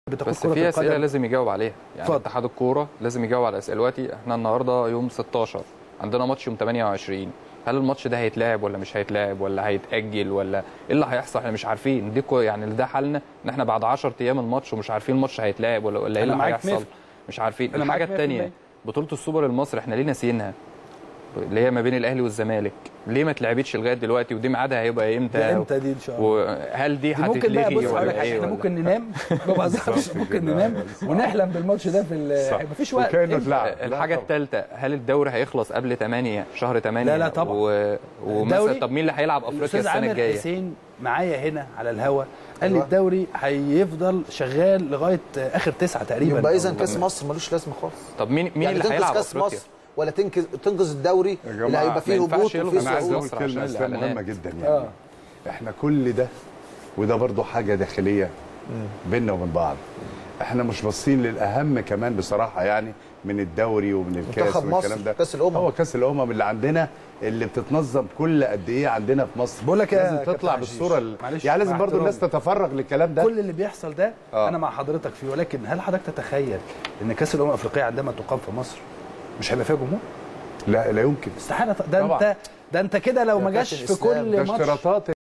بتقود بس كرة في اسئله القدم لازم يجاوب عليها يعني اتفضل. اتحاد الكوره لازم يجاوب على الاسئله دلوقتي احنا النهارده يوم 16 عندنا ماتش يوم 28 هل الماتش ده هيتلعب ولا مش هيتلعب ولا هيتاجل ولا ايه اللي هيحصل احنا مش عارفين دي كو- يعني ده حالنا ان احنا بعد 10 ايام الماتش ومش عارفين الماتش هيتلعب ولا ولا ايه أنا اللي معاك هيحصل 100%. مش عارفين أنا الحاجه معاك 100%. الثانيه بطوله السوبر المصري احنا ليه ناسيينها اللي هي ما بين الاهلي والزمالك ليه ما اتلعبتش لغايه دلوقتي ودي ميعادها هيبقى امتى ده امتى دي ان شاء الله وهل دي دي ممكن بقى هتتلغي بص هقول ولا لك حاجه ايه احنا ولا- ممكن ننام ما بهزرش ممكن ننام ونحلم بالماتش ده في ال- مفيش وقت وكانه إمتى؟ اتلعب الحاجة الثالثة هل الدوري هيخلص قبل 8 شهر 8 لا، لا، طبعا. و... ومثلا الدوري- طب مين اللي هيلعب افريقيا الاستاذ السنة عامر الجاية؟ حسين معايا هنا على الهوا قال لي أيوة. الدوري هيفضل شغال لغايه اخر تسعه تقريبا يبقى اذا كاس مصر ملوش لازمه خالص طب مين مين يعني اللي تنقذ هيلعب كاس افريقيا؟ مصر ولا تنقذ تنقذ الدوري يا اللي جماعة، هيبقى ما فيه ينفعش هبوط يلغوا وفيه انا عايز صعود اقول مصر كلمه عشان اسلام الإعلانات. مهمه جدا يعني آه. احنا كل ده وده برضو حاجه داخليه بيننا وبين بعض احنا مش باصين للاهم كمان بصراحه يعني من الدوري ومن الكاس منتخب ومن الكلام مصر، ده كأس الأمم. هو كاس الامم اللي عندنا اللي بتتنظم كل قد ايه عندنا في مصر بقول لك يا لازم كابتن تطلع عزيز، بالصوره ال- معلش، يعني لازم مع برضو الناس احترامي. تتفرغ للكلام ده كل اللي بيحصل ده آه. انا مع حضرتك فيه ولكن هل حضرتك تتخيل ان كاس الامم الافريقيه عندما تقام في مصر مش هيبقى فيها جمهور؟ لا لا يمكن استحاله ده طبعا. انت ده انت كده لو يا ما جاش كابتن في إسلام، كل ده ماتش اشتراطات